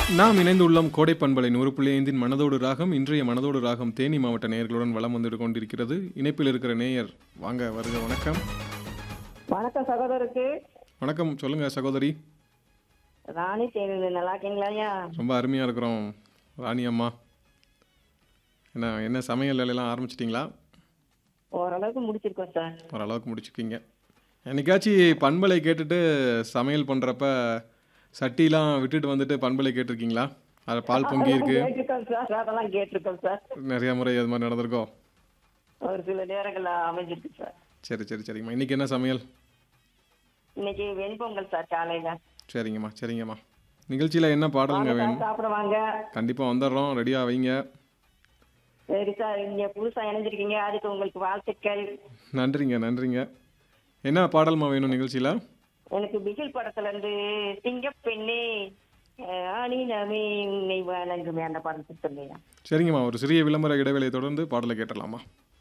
நாம் இணைந்துள்ளோம் கோடை பண்பலை நூறு புள்ளி ஐந்தின் மனதோடு ராகம் இன்றைய மனதோடு ராகம் தேனி மாவட்ட நேயர்களுடன் வலம் வந்து கொண்டிருக்கிறது இணைப்பில் இருக்கிற நேயர் வாங்க வருக வணக்கம் வணக்கம் சகோதரருக்கு வணக்கம் சொல்லுங்க சகோதரி ராணி தேனியில் நல்லா இருக்கீங்களா ஐயா ரொம்ப அருமையாக இருக்கிறோம் ராணி அம்மா என்ன என்ன சமையல் வேலையெல்லாம் ஆரம்பிச்சிட்டிங்களா ஓரளவுக்கு முடிச்சிருக்கோம் சார் ஓரளவுக்கு முடிச்சுக்கிங்க என்னைக்காச்சும் பண்பலை கேட்டுட்டு சமையல் பண்ணுறப்ப சட்டிலாம் விட்டுட்டு வந்துட்டு பண்பலை கேட்டிருக்கீங்களா அது பால் பொங்கி இருக்கு கேட்டிருக்கோம் சார் அதெல்லாம் கேட்டிருக்கோம் சார் நிறைய முறை அது மாதிரி நடந்திருக்கோ ஒரு சில நேரங்கள்ல அமைஞ்சிருக்கு சார் சரி சரி சரிங்கம்மா இன்னைக்கு என்ன சமையல் இன்னைக்கு வெண்பொங்கல் சார் காலையில சரிங்கம்மா சரிங்கம்மா நிகழ்ச்சியில் என்ன பாடலுங்க வாங்க வேணும் சார், சாப்பிட வாங்க கண்டிப்பாக வந்துடுறோம் ரெடியாக வைங்க சரி சார் நீங்க புதுசா இணைஞ்சிருக்கீங்க அதுக்கு உங்களுக்கு வாழ்த்துக்கள் நன்றிங்க நன்றிங்க என்ன பாடல்மா வேணும் நிகழ்ச்சியில் எனக்கு பிகில் படத்துல இருந்து சிங்கப்பெண்ணே ஆணினமே உன்னை வணங்குமே அந்த படத்துக்கு சொல்லுங்க சரிங்கம்மா ஒரு சிறிய விளம்பர இடைவேளையை தொடர்ந்து பாடலை கேட்டலாமா